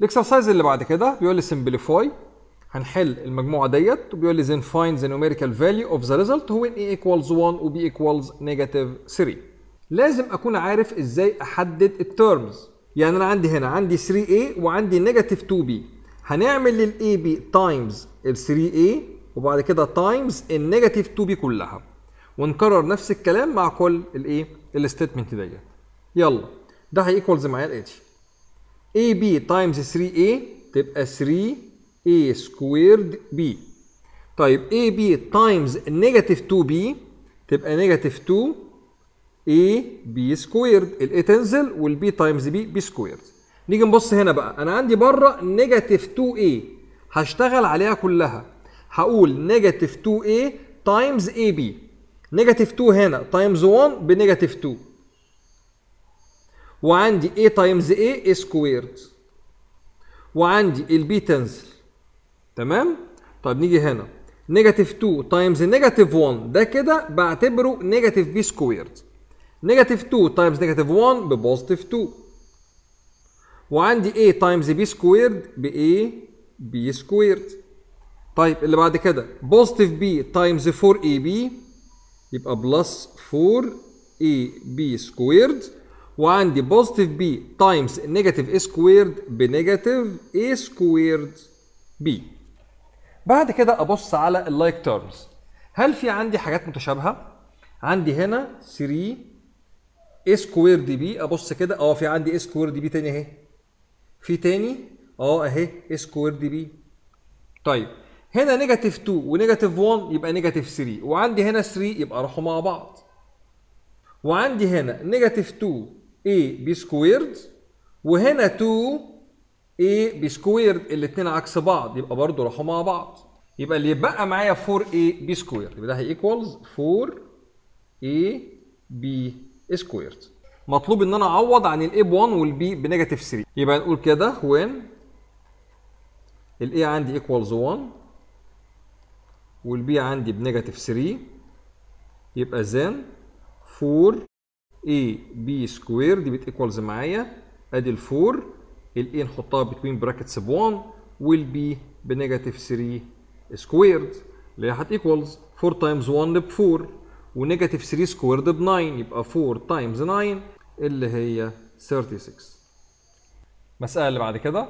الاكسرسايز اللي بعد كده بيقول لي simplify هنحل المجموعه ديت وبيقول لي then find the numerical value of the result when a equals 1 و b equals negative 3 لازم اكون عارف ازاي احدد التيرمز يعني انا عندي هنا عندي 3a وعندي نيجاتيف 2b هنعمل للاي بي تايمز ال 3a وبعد كده تايمز النيجاتيف 2b كلها ونكرر نفس الكلام مع كل الايه الستيتمنت ديت يلا ده هيكوالز معايا الاتي AB تايمز 3A تبقى 3A سكويرد B طيب AB تايمز نيجاتيف 2B تبقى نيجاتيف 2 AB سكويرد ال A تنزل وال B تايمز B B سكويرد نيجي نبص هنا بقى انا عندي بره نيجاتيف 2A هشتغل عليها كلها هقول نيجاتيف 2A تايمز AB نيجاتيف 2 هنا تايمز 1 بنيجاتيف 2 وعندي a تايمز a a سكويرد وعندي البي تنزل تمام طيب نيجي هنا نيجاتيف 2 تايمز نيجاتيف 1 ده كده بعتبره نيجاتيف بي سكويرد نيجاتيف 2 تايمز نيجاتيف 1 ببوزيتيف 2 وعندي a تايمز b سكويرد ب a b سكويرد طيب اللي بعد كده بوزيتيف b تايمز 4ab يبقى بلس 4ab سكويرد وعندي بوزيتيف بي تايمز نيجاتيف اي سكويرد بنيجاتيف اي سكويرد بي بعد كده ابص على اللايك تيرمز هل في عندي حاجات متشابهه عندي هنا 3 اي سكويرد بي ابص كده اه في عندي اي سكويرد بي تاني اهي في تاني اه اهي اي سكويرد بي طيب هنا نيجاتيف 2 ونيجاتيف 1 يبقى نيجاتيف 3 وعندي هنا 3 يبقى راحوا مع بعض وعندي هنا نيجاتيف 2 a b سكويرد وهنا 2 a b سكويرد الاثنين عكس بعض يبقى برضه راحوا مع بعض يبقى اللي يبقى معايا 4 a b سكويرد يبقى ده هيكوالز 4 a b سكويرد مطلوب ان انا اعوض عن الاي ب 1 والبي بنيجاتيف 3 يبقى نقول كده when الاي عندي ايكوالز 1 والبي عندي بنيجاتيف 3 يبقى then 4 a b سكوير دي بتيكوالز معايا ادي ال 4 ال a نحطها بتوين براكتس ب 1 وال b بنيجاتيف 3 سكويرد اللي هي هتيكوالز 4 تايمز 1 ب 4 ونيجاتيف 3 سكويرد ب 9 يبقى 4 تايمز 9 اللي هي 36 المسألة اللي بعد كده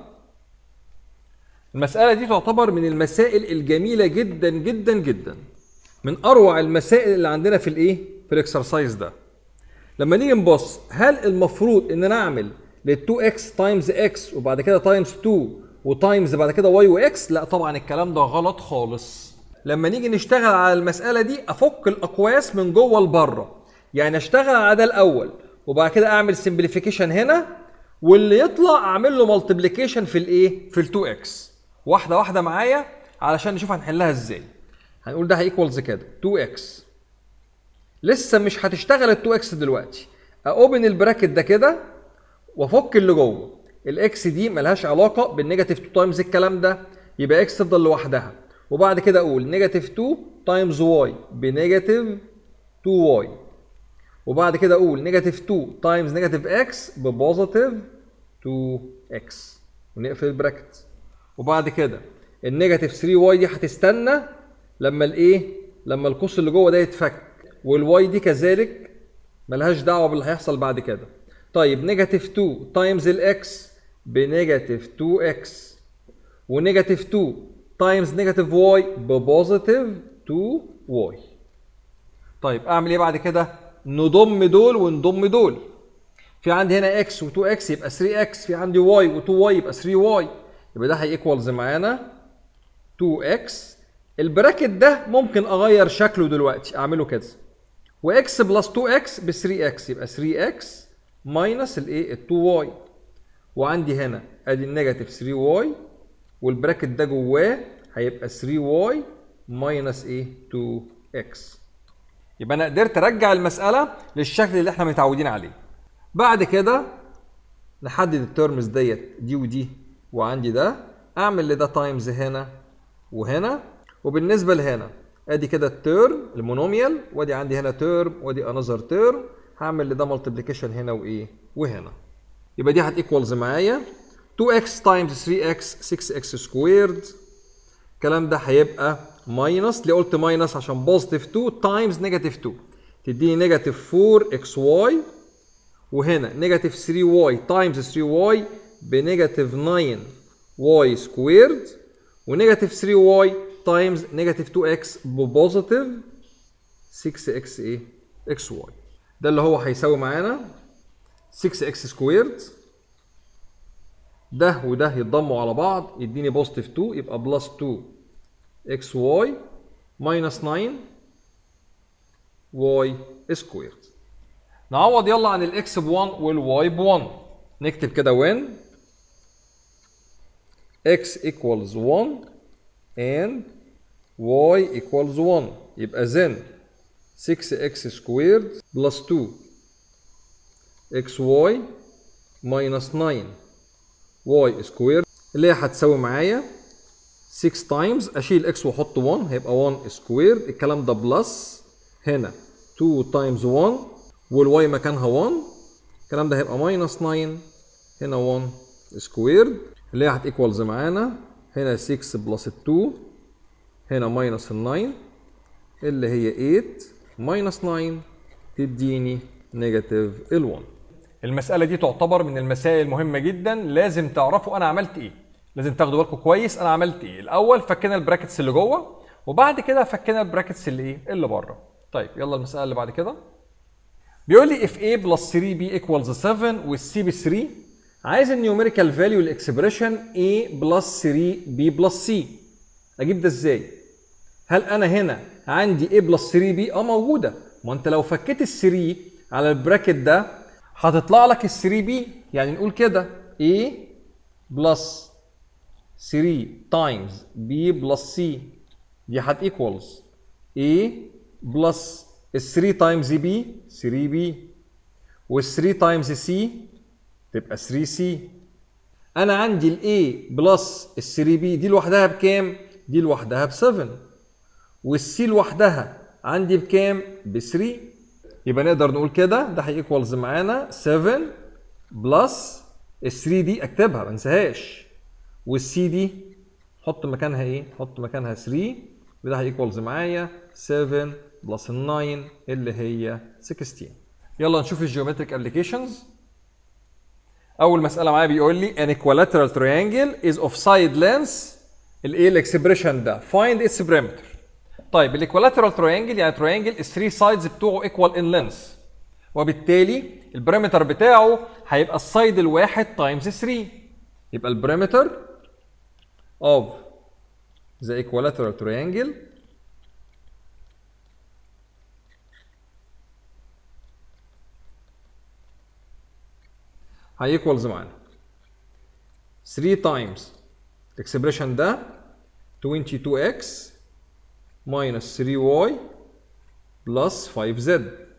المسألة دي تعتبر من المسائل الجميلة جدا جدا جدا من أروع المسائل اللي عندنا في الإيه؟ في الإكسرسايز ده لما نيجي نبص هل المفروض ان انا اعمل لل 2x تايمز x وبعد كده تايمز 2 وتايمز بعد كده y واكس لا طبعا الكلام ده غلط خالص لما نيجي نشتغل على المساله دي افك الاقواس من جوه لبره يعني اشتغل على ده الاول وبعد كده اعمل سمبليفيكيشن هنا واللي يطلع اعمل له مالتيبليكيشن في الايه في ال 2x واحده واحده معايا علشان نشوف هنحلها ازاي هنقول ده هيكوالز كده 2x لسه مش هتشتغل ال 2 اكس دلوقتي اوبن البراكت ده كده وافك اللي جوه الاكس دي ملهاش علاقه بالنيجاتيف 2 تايمز الكلام ده يبقى اكس تفضل لوحدها وبعد كده اقول نيجاتيف 2 تايمز واي بنيجاتيف 2 واي وبعد كده اقول نيجاتيف 2 تايمز نيجاتيف اكس ببوزيتيف 2 اكس ونقفل البراكت وبعد كده النيجاتيف 3 واي دي هتستنى لما الايه لما القوس اللي جوه ده يتفك والواي دي كذلك ملهاش دعوه باللي هيحصل بعد كده طيب نيجاتيف 2 تايمز الاكس بنيجاتيف 2 اكس ونيجاتيف 2 تايمز نيجاتيف واي ببوزيتيف 2 واي طيب اعمل ايه بعد كده نضم دول ونضم دول في عندي هنا اكس و2 اكس يبقى 3 اكس في عندي واي و2 واي يبقى 3 واي يبقى ده هيكوالز معانا 2 اكس البراكت ده ممكن اغير شكله دلوقتي اعمله كده واكس بلس 2 اكس ب 3 اكس يبقى 3 اكس ماينس الايه ال 2 واي وعندي هنا ادي النيجاتيف 3 واي والبراكت ده جواه هيبقى 3 واي ماينس ايه 2 اكس يبقى انا قدرت ارجع المساله للشكل اللي احنا متعودين عليه بعد كده نحدد الترمز ديت دي ودي وعندي ده اعمل لده تايمز هنا وهنا وبالنسبه لهنا ادي كده التيرم المونوميال وادي عندي هنا تيرم وادي انذر تيرم هعمل لده مالتيبليكيشن هنا وايه وهنا يبقى دي هتيكوالز معايا 2x times 3x 6x سكويرد الكلام ده هيبقى ماينس ليه قلت ماينس عشان بوزيتيف 2 تايمز نيجاتيف 2 تديني نيجاتيف 4 اكس واي وهنا نيجاتيف 3 واي تايمز 3 واي بنيجاتيف 9 واي سكويرد ونيجاتيف 3 واي تايمز نيجاتيف 2 اكس ببوزيتيف 6 اكس ايه اكس واي ده اللي هو هيساوي معانا 6 اكس سكويرد ده وده يتضموا على بعض يديني بوزيتيف 2 يبقى بلس 2 اكس واي ماينس 9 واي سكويرد نعوض يلا عن الاكس ب 1 والواي ب 1 نكتب كده when x equals 1 and y equals 1 يبقى then 6x squared plus 2 xy minus 9 y squared اللي هي هتساوي معايا 6 تايمز اشيل x واحط 1 هيبقى 1 سكويرد الكلام ده بلس هنا 2 تايمز 1 والواي مكانها 1 الكلام ده هيبقى ماينس 9 هنا 1 سكويرد اللي هي هتيكوالز معانا هنا 6 بلس 2 هنا ماينس 9 اللي هي 8 ماينس 9 تديني نيجاتيف ال 1 المسألة دي تعتبر من المسائل المهمة جدا لازم تعرفوا أنا عملت إيه لازم تاخدوا بالكم كويس أنا عملت إيه الأول فكينا البراكتس اللي جوه وبعد كده فكينا البراكتس اللي إيه اللي بره طيب يلا المسألة اللي بعد كده بيقول لي if a plus 3b equals 7 وال c ب 3 عايز النيوميريكال فاليو الاكسبريشن a بلس 3 b بلس c اجيب ده ازاي؟ هل انا هنا عندي a بلس 3 b؟ اه موجوده ما انت لو فكيت ال 3 على البراكت ده هتطلع لك ال 3 b يعني نقول كده a بلس 3 تايمز b بلس c دي هت ايكوالز a بلس ال 3 تايمز b 3 b وال 3 تايمز c تبقى 3 c انا عندي ال a بلس ال 3 b دي لوحدها بكام؟ دي لوحدها ب 7 والسي لوحدها عندي بكام؟ ب 3 يبقى نقدر نقول كده ده هيكوالز معانا 7 بلس ال 3 دي اكتبها ما انساهاش والسي دي حط مكانها ايه؟ حط مكانها 3 وده هيكوالز معايا 7 بلس ال 9 اللي هي 16 يلا نشوف الجيومتريك ابلكيشنز اول مساله معايا بيقول لي an equilateral triangle is of side length الايه الاكسبريشن ده find its perimeter طيب الايكوالاترال تريانجل يعني تريانجل الثري سايدز بتوعه ايكوال ان لينث وبالتالي البريمتر بتاعه هيبقى السايد الواحد تايمز 3 يبقى البريمتر of the equilateral triangle هيكوالز معانا 3 تايمز الاكسبريشن ده 22x minus 3y plus 5z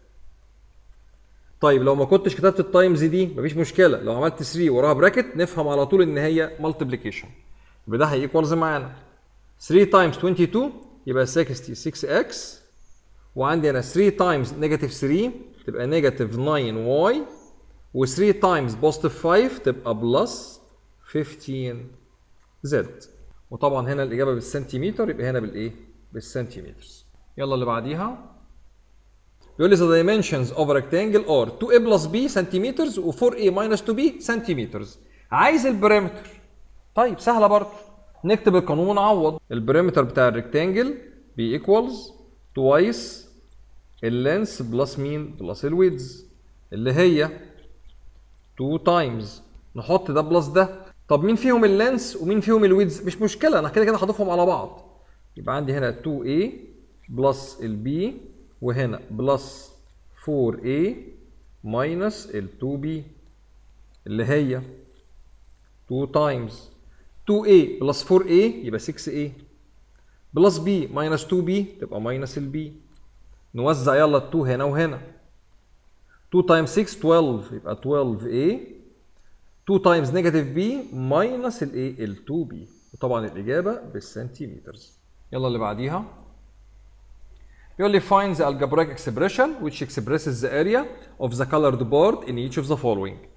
طيب لو ما كنتش كتبت التايمز دي مفيش مشكله لو عملت 3 وراها براكت نفهم على طول ان هي مالتيبليكيشن يبقى ده هيكوالز معانا 3 تايمز 22 يبقى 66x وعندي انا 3 تايمز نيجاتيف 3 تبقى نيجاتيف 9y و3 تايمز بوزيتيف 5 تبقى بلس 15 زد وطبعا هنا الاجابه بالسنتيمتر يبقى هنا بالايه بالسنتيمتر يلا اللي بعديها بيقول لي the dimensions of a rectangle are 2a plus b سنتيمترز و 4a minus 2b سنتيمترز عايز البريمتر طيب سهله برضه نكتب القانون ونعوض البريمتر بتاع الريكتانجل بي ايكوالز توايس اللينس بلس مين بلس الويدز اللي هي 2 تايمز نحط ده بلس ده طب مين فيهم اللينس ومين فيهم الويدز مش مشكله انا كده كده هضيفهم على بعض يبقى عندي هنا 2a بلس البي وهنا بلس 4a ماينس ال 2b اللي هي 2 تايمز 2a بلس 4a يبقى 6a بلس b ماينس 2b تبقى ماينس البي نوزع يلا ال 2 هنا وهنا 2 تايمز 6 12 يبقى 12a 2 تايمز نيجاتيف b ماينس الايه ال 2b وطبعا الاجابه بالسنتيمترز يلا اللي بعديها بيقول لي find the algebraic expression which expresses the area of the colored board in each of the following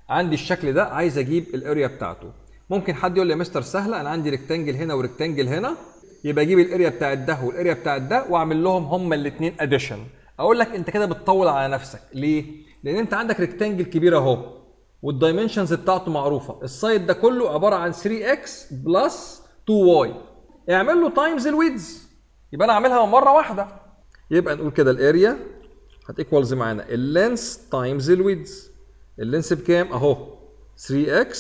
عندي الشكل ده عايز اجيب الاريا بتاعته ممكن حد يقول لي يا مستر سهله انا عندي ريكتانجل هنا وريكتانجل هنا يبقى اجيب الاريا بتاعت ده والاريا بتاعت ده واعمل لهم هما الاثنين اديشن اقول لك انت كده بتطول على نفسك ليه لان انت عندك ريكتانجل كبير اهو والدايمنشنز بتاعته معروفه السايد ده كله عباره عن 3x بلس 2y اعمل له تايمز الويدز يبقى انا اعملها مره واحده يبقى نقول كده الاريا هتيكوالز معانا اللينس تايمز الويدز اللينس بكام اهو 3x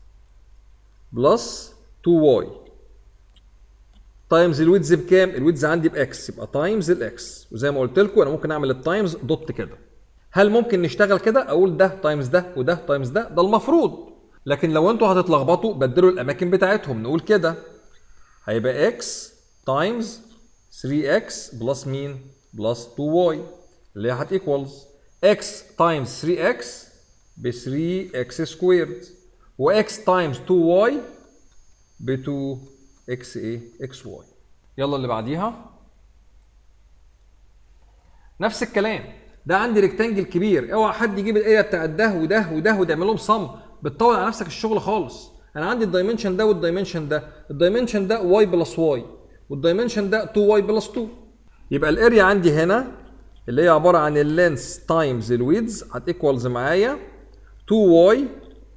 بلس 2y تايمز الويدز بكام الويدز عندي باكس يبقى تايمز الاكس وزي ما قلت لكم انا ممكن اعمل التايمز دوت كده هل ممكن نشتغل كده اقول ده تايمز ده وده تايمز ده ده المفروض لكن لو انتوا هتتلخبطوا بدلوا الاماكن بتاعتهم نقول كده هيبقى x تايمز 3x بلس مين بلس 2y اللي هي هتيكوالز x تايمز 3x ب 3x سكويرد وx تايمز 2y ب 2x ايه xy يلا اللي بعديها نفس الكلام ده عندي ريكتانجل كبير اوعى حد يجيب الاريا بتاعت ده وده وده وتعمل لهم صم بتطول على نفسك الشغل خالص انا عندي الدايمنشن ده والدايمنشن ده الدايمنشن ده واي بلس واي والدايمنشن ده 2 واي بلس 2 يبقى الاريا عندي هنا اللي هي عباره عن اللينس تايمز الويدز هتيكوالز معايا 2 واي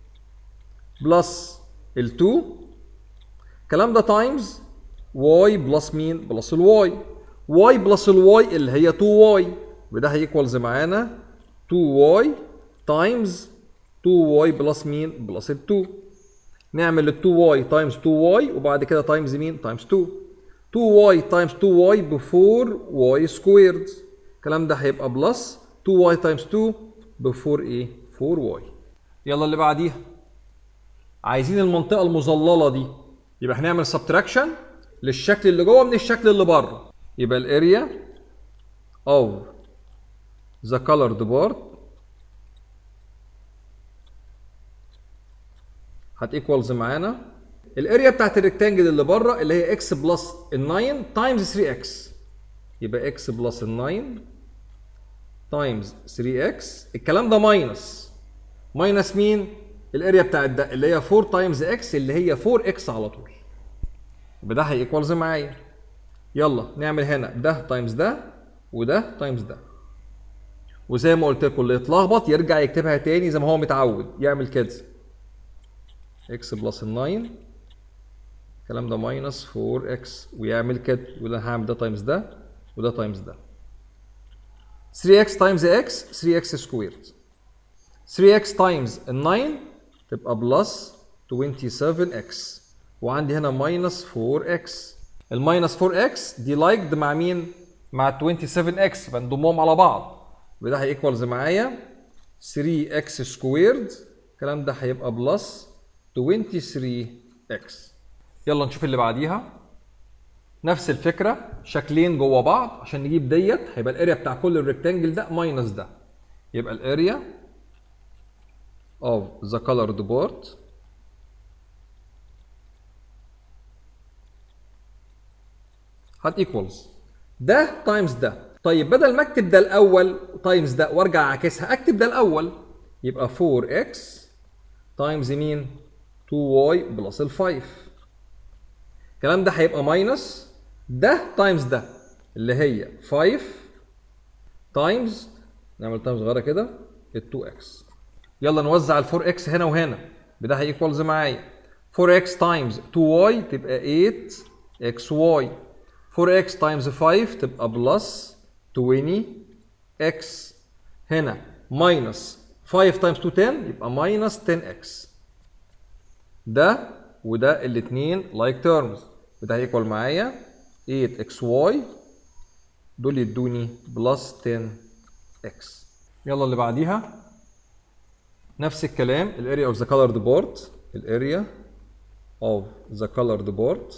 بلس ال 2 الكلام ده تايمز واي بلس مين بلس الواي واي بلس الواي اللي هي 2 واي وده هيكوالز معانا 2 واي تايمز 2 واي بلس مين بلس ال 2 نعمل ال 2 واي تايمز 2 واي وبعد كده تايمز مين تايمز 2 2 واي تايمز 2 واي ب 4 واي سكويرد الكلام ده هيبقى بلس 2 واي تايمز 2 ب 4 ايه 4 واي يلا اللي بعديها عايزين المنطقه المظلله دي يبقى هنعمل سبتراكشن للشكل اللي جوه من الشكل اللي بره يبقى الاريا of the colored part هتيكوالز معانا الاريا بتاعت الريكتانجل اللي بره اللي هي x بلس ال 9 تايمز 3x يبقى x بلس ال 9 تايمز 3x الكلام ده ماينس ماينس مين؟ الاريا بتاعت ده اللي هي 4 تايمز x اللي هي 4x على طول يبقى ده هيكوالز معايا يلا نعمل هنا ده تايمز ده وده تايمز ده وزي ما قلت لكم اللي يتلخبط يرجع يكتبها تاني زي ما هو متعود يعمل كده x بلس 9 الكلام ده ماينس 4x ويعمل كده وده هعمل ده تايمز ده وده تايمز ده 3x تايمز x 3x سكويرد 3x تايمز 9 تبقى بلس 27x وعندي هنا ماينس 4x الماينس 4x دي لايكد مع مين؟ مع 27x بنضمهم على بعض وده هيكوالز معايا 3x سكويرد الكلام ده هيبقى بلس 23x يلا نشوف اللي بعديها نفس الفكره شكلين جوه بعض عشان نجيب ديت هيبقى الاريا بتاع كل الريكتانجل ده ماينس ده يبقى الاريا of the colored part هت ايكوالز ده تايمز ده طيب بدل ما اكتب ده الاول تايمز ده وارجع اعكسها اكتب ده الاول يبقى 4x تايمز مين 2y بلس ال 5 الكلام ده هيبقى ماينس ده تايمز ده اللي هي 5 تايمز نعمل تايمز صغيره كده ال 2x يلا نوزع ال 4x هنا وهنا بده هيكوالز معايا 4x تايمز 2y تبقى 8xy 4x تايمز 5 تبقى بلس 20x هنا ماينس 5 تايمز 2 10 يبقى ماينس 10x ده وده الاثنين لايك تيرمز وده هيكوال معايا 8xy دول يدوني بلس 10x يلا اللي بعديها نفس الكلام الاريا اوف ذا colored board الاريا اوف ذا colored board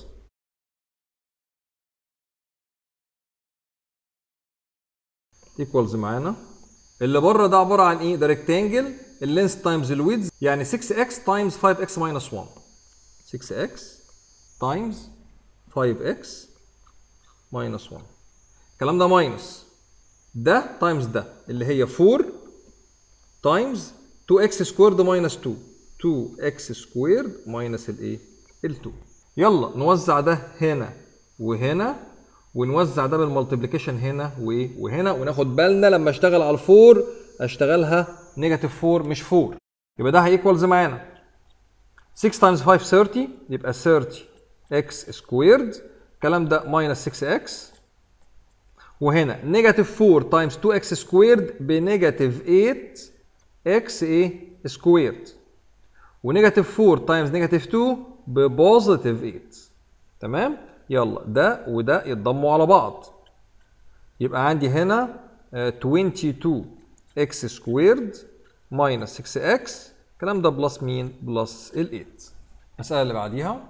ايكوالز معانا اللي بره ده عباره عن ايه؟ ده ريكتانجل اللينس تايمز الويدز يعني 6x تايمز 5x ماينس 1 6x تايمز 5x ماينس 1 الكلام ده ماينس ده تايمز ده اللي هي 4 تايمز 2 اكس سكويرد ماينس 2 2 اكس سكويرد ماينس الايه ال 2 يلا نوزع ده هنا وهنا ونوزع ده بالمالتيبليكيشن هنا وايه وهنا وناخد بالنا لما اشتغل على الفور اشتغلها نيجاتيف 4 مش 4 يبقى ده هيكوالز معانا 6 تايمز 5 30 يبقى 30 اكس سكويرد الكلام ده ماينس 6 اكس وهنا نيجاتيف 4 تايمز 2 اكس سكويرد بنيجاتيف 8 اكس ايه سكويرد ونيجاتيف 4 تايمز نيجاتيف 2 ببوزيتيف 8 تمام يلا ده وده يتضموا على بعض يبقى عندي هنا آه، 22 اكس سكويرد ماينس 6 اكس الكلام ده بلس مين بلس ال 8 المساله اللي بعديها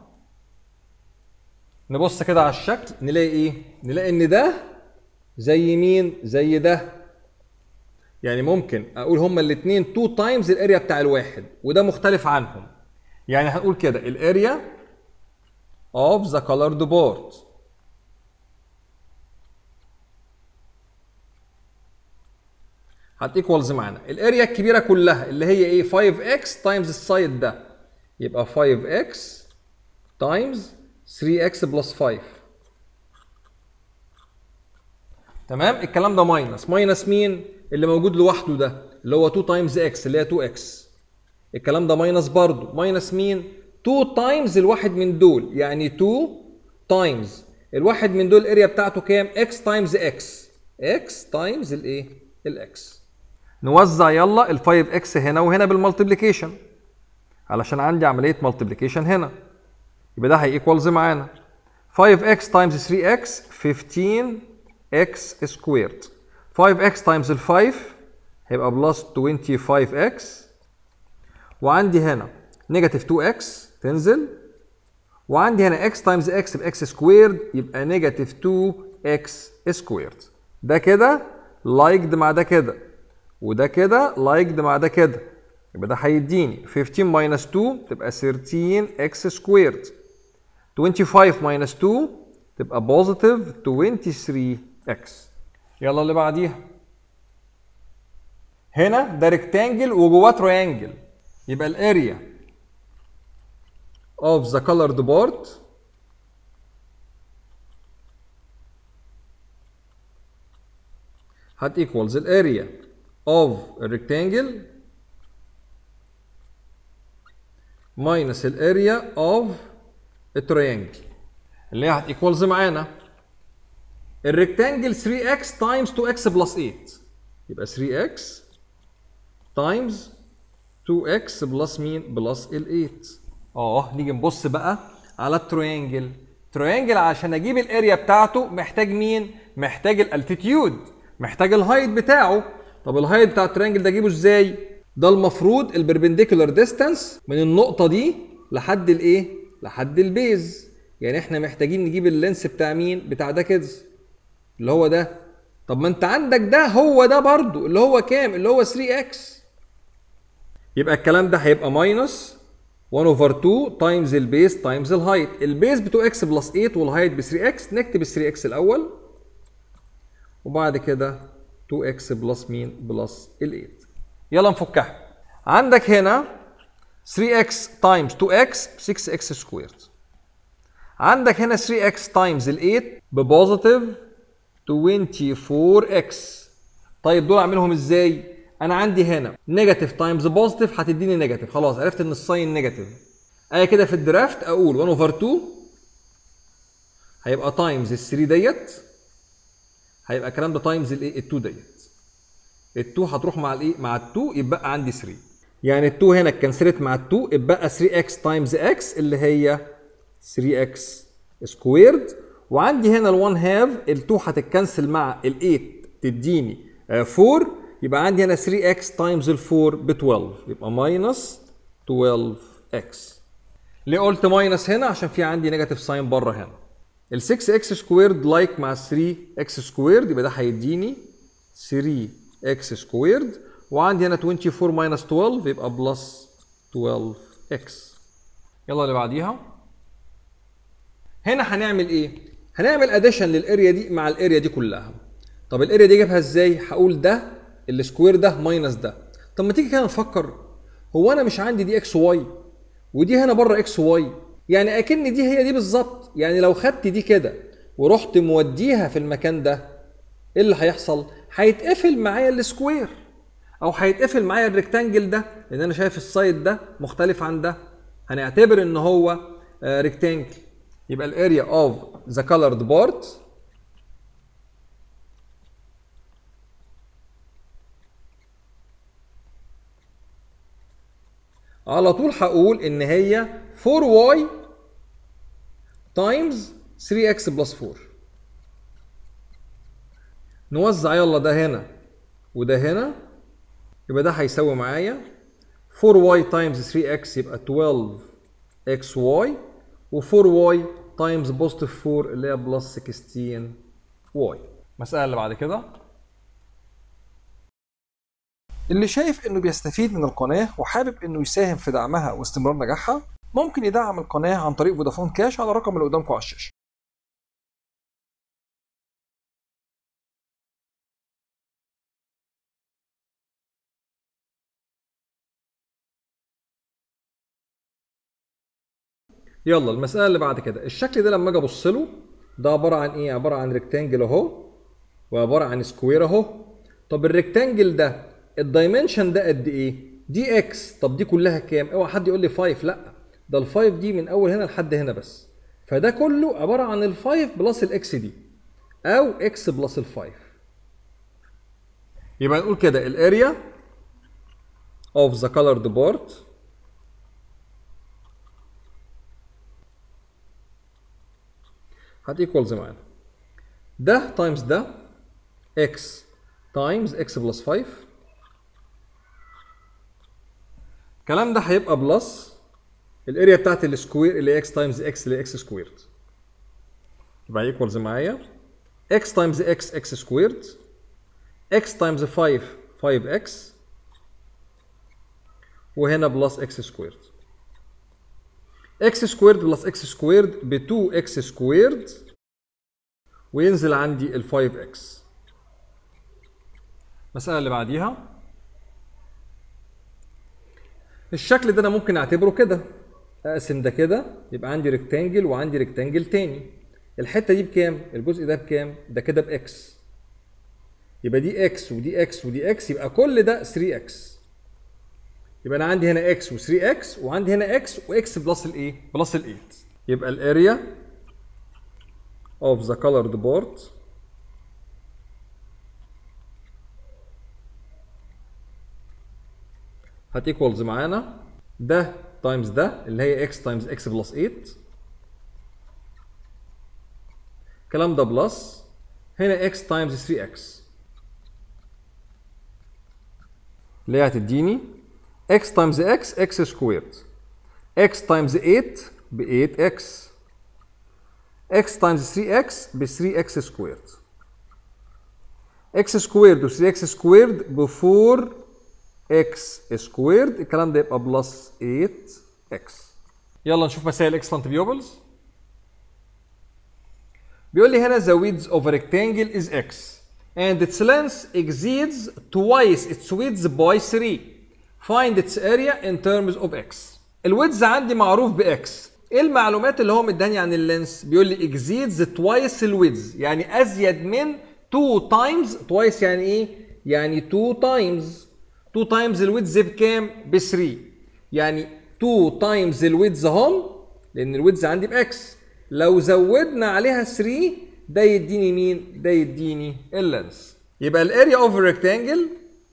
نبص كده على الشكل نلاقي ايه نلاقي ان ده زي مين زي ده يعني ممكن اقول هما الاثنين 2 تايمز الاريا بتاع الواحد وده مختلف عنهم يعني هنقول كده الاريا of the colored board هتيكوالز معانا الاريا الكبيره كلها اللي هي ايه 5x تايمز السايد ده يبقى 5x تايمز 3x بلس 5 تمام الكلام ده ماينس ماينس مين اللي موجود لوحده ده اللي هو 2 تايمز x اللي هي 2x الكلام ده ماينس برضه ماينس مين 2 تايمز الواحد من دول يعني 2 تايمز الواحد من دول الاريا بتاعته كام x تايمز x x تايمز الايه الاكس نوزع يلا ال 5x هنا وهنا بالمالتيبليكيشن علشان عندي عمليه مالتيبليكيشن هنا يبقى ده هيكوالز معانا 5x تايمز 3x 15x سكويرد 5x تايمز ال 5 هيبقى بلس 25x وعندي هنا نيجاتيف 2x تنزل وعندي هنا x تايمز x باكس سكويرد يبقى نيجاتيف 2x سكويرد ده كده لايكد مع ده كده وده كده لايكد مع ده كده يبقى ده هيديني 15 ماينس 2 تبقى 13x سكويرد 25 ماينس 2 تبقى بوزيتيف 23x يلا اللي بعديها هنا ده ريكتانجل وجواه تريانجل يبقى الاريا of the colored board هت equals الاريا of a rectangle minus الاريا of a triangle اللي هي هت equals معانا الريكتانجل 3x times 2x plus 8 يبقى 3x times 2x بلس مين بلس ال 8 اه نيجي نبص بقى على التريانجل تريانجل عشان اجيب الاريا بتاعته محتاج مين محتاج الالتيتيود محتاج الهايت بتاعه طب الهايت بتاع التريانجل ده اجيبه ازاي ده المفروض البربنديكولار ديستانس من النقطه دي لحد الايه لحد البيز يعني احنا محتاجين نجيب اللينس بتاع مين بتاع ده كده اللي هو ده طب ما انت عندك ده هو ده برضو اللي هو كام اللي هو 3x يبقى الكلام ده هيبقى ماينس 1 اوفر 2 تايمز البيز تايمز الهايت البيز ب 2x بلس 8 والهايت ب 3x نكتب ال 3x الاول وبعد كده 2x بلس مين بلس ال 8 يلا نفكها عندك هنا 3x تايمز 2x 6x سكويرد عندك هنا 3x تايمز ال 8 ببوزيتيف 24x طيب دول اعملهم ازاي؟ انا عندي هنا نيجاتيف تايمز بوزيتيف هتديني نيجاتيف خلاص عرفت ان الساين نيجاتيف اجي كده في الدرافت اقول 1 اوفر 2 هيبقى تايمز ال 3 ديت هيبقى الكلام ده تايمز الايه ال 2 ديت ال 2 هتروح مع الايه مع ال 2 يبقى عندي 3 يعني ال 2 هنا اتكنسلت مع ال 2 يبقى 3x تايمز x اللي هي 3x سكويرد وعندي هنا ال 1 هاف ال 2 هتتكنسل مع ال 8 تديني 4 يبقى عندي هنا 3x تايمز ال 4 ب 12 يبقى ماينس 12x ليه قلت ماينس هنا عشان في عندي نيجاتيف ساين بره هنا ال 6x سكويرد لايك مع 3x سكويرد يبقى ده هيديني 3x سكويرد وعندي هنا 24 ماينس 12 يبقى بلس 12x يلا اللي بعديها هنا هنعمل ايه؟ هنعمل اديشن للاريا دي مع الاريا دي كلها طب الاريا دي جابها ازاي؟ هقول ده السكوير ده ماينس ده طب ما تيجي كده نفكر هو انا مش عندي دي اكس واي ودي هنا بره اكس واي يعني اكن دي هي دي بالظبط يعني لو خدت دي كده ورحت موديها في المكان ده ايه اللي هيحصل هيتقفل معايا السكوير او هيتقفل معايا الريكتانجل ده لان انا شايف السايد ده مختلف عن ده هنعتبر ان هو ريكتانجل يبقى الاريا اوف ذا colored بارت على طول هقول ان هي 4y تايمز 3x بلس 4 نوزع يلا ده هنا وده هنا يبقى ده هيساوي معايا 4y تايمز 3x يبقى 12xy و4y تايمز بوزيتيف 4 اللي هي بلس 16y المسألة اللي بعد كده اللي شايف انه بيستفيد من القناة وحابب انه يساهم في دعمها واستمرار نجاحها ممكن يدعم القناة عن طريق فودافون كاش على الرقم اللي قدامكم على الشاشة يلا المسألة اللي بعد كده الشكل ده لما اجي ابص له ده عبارة عن ايه؟ عبارة عن ريكتانجل اهو وعبارة عن سكوير اهو طب الريكتانجل ده الدايمنشن ده قد ايه؟ دي اكس طب دي كلها كام؟ اوعى حد يقول لي 5 لا ده ال 5 دي من اول هنا لحد هنا بس فده كله عبارة عن ال 5 بلس الاكس دي او اكس بلس ال 5 يبقى نقول كده الاريا of the colored part هت ايكوالز معانا ده تايمز ده اكس تايمز اكس بلس 5 الكلام ده هيبقى بلس الاريا بتاعت السكوير اللي اكس تايمز اكس اللي اكس سكويرد يبقى ايكوالز معايا اكس تايمز اكس اكس سكويرد اكس تايمز 5 5 اكس وهنا بلس اكس سكويرد اكس سكويرد بلس اكس سكويرد ب 2 اكس سكويرد وينزل عندي ال 5 اكس المسألة اللي بعديها الشكل ده انا ممكن اعتبره كده اقسم ده كده يبقى عندي ريكتانجل وعندي ريكتانجل تاني الحته دي بكام الجزء ده بكام ده كده باكس يبقى دي اكس ودي اكس ودي اكس يبقى كل ده 3 اكس يبقى انا عندي هنا اكس و3 اكس وعندي هنا اكس واكس بلس الايه بلس ال 8 يبقى الاريا of the colored board هت ايكوالز معانا ده تايمز ده اللي هي اكس تايمز اكس بلس 8 الكلام ده بلس هنا اكس تايمز 3 اكس اللي هي هتديني اكس تايمز اكس اكس سكويرد اكس تايمز 8 ب 8 اكس اكس تايمز 3 اكس ب 3 اكس سكويرد اكس سكويرد و 3 اكس سكويرد ب 4 اكس سكويرد الكلام ده يبقى بلس 8 اكس يلا نشوف مسائل اكسلنت بيوبلز بيقول لي هنا the width of a rectangle is x and its length exceeds twice its width by 3 find its area in terms of x الويدز عندي معروف باكس ايه المعلومات اللي هو مداني عن اللينس بيقول لي exceeds twice الويدز يعني ازيد من 2 times twice يعني ايه يعني 2 times 2 تايمز الويدز بكام؟ ب 3 يعني 2 تايمز الويدز هم لان الويدز عندي باكس لو زودنا عليها 3 ده يديني مين؟ ده يديني اللينس يبقى الاريا اوف ريكتانجل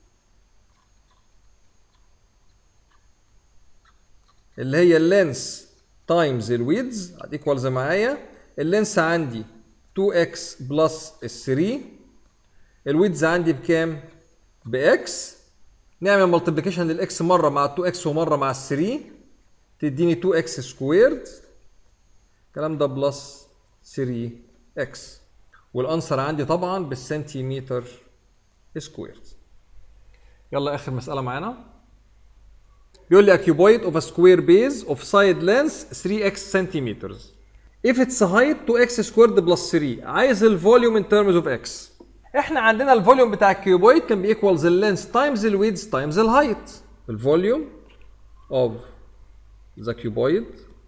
اللي هي اللينس تايمز الويدز هتيكوالز معايا اللينس عندي 2x بلس ال 3 الويدز عندي بكام؟ باكس نعمل ملتبليكيشن للاكس مره مع 2 اكس ومره مع 3 تديني 2 اكس سكويرد الكلام ده بلس 3 اكس والانسر عندي طبعا بالسنتيمتر سكويرد يلا اخر مساله معانا بيقول لي a cuboid of a square base of side length 3x centimeters if its height 2x squared plus 3 عايز الفوليوم in terms of x احنا عندنا الفوليوم بتاع الكيوبويد كان بيكوالز اللينس تايمز الويدز تايمز الهايت الفوليوم of the cuboid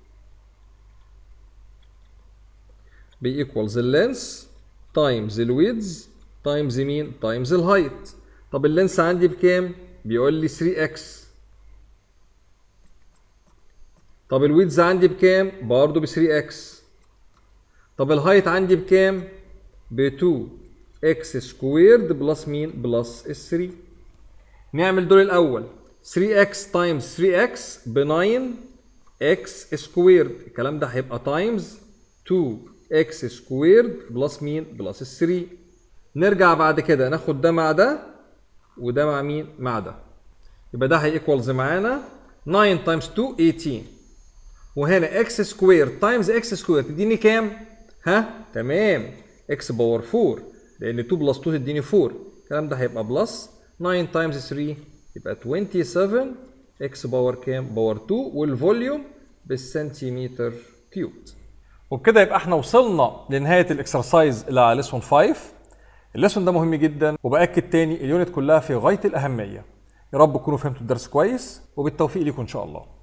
بي equals اللينس times الويدز times مين times الهايت طب اللينس عندي بكام بيقول لي 3x طب الويدز عندي بكام برضه ب 3x طب الهايت عندي بكام ب 2 x سكويرد بلس مين بلس ال 3 نعمل دول الاول 3x تايمز 3x ب 9 x سكويرد الكلام ده هيبقى تايمز 2 x سكويرد بلس مين بلس ال 3 نرجع بعد كده ناخد ده مع ده وده مع مين مع ده يبقى ده هيكوالز معانا 9 تايمز 2 18 وهنا x سكوير تايمز x سكوير تديني كام ها تمام x باور 4 لان 2 بلس 2 تديني 4 الكلام ده هيبقى بلس 9 تايمز 3 يبقى 27 x باور كام باور 2 والفوليوم بالسنتيمتر كيوبد وبكده يبقى احنا وصلنا لنهايه الاكسرسايز اللي على ليسون 5 الليسون ده مهم جدا وباكد تاني اليونت كلها في غايه الاهميه يا رب تكونوا فهمتوا الدرس كويس وبالتوفيق ليكم ان شاء الله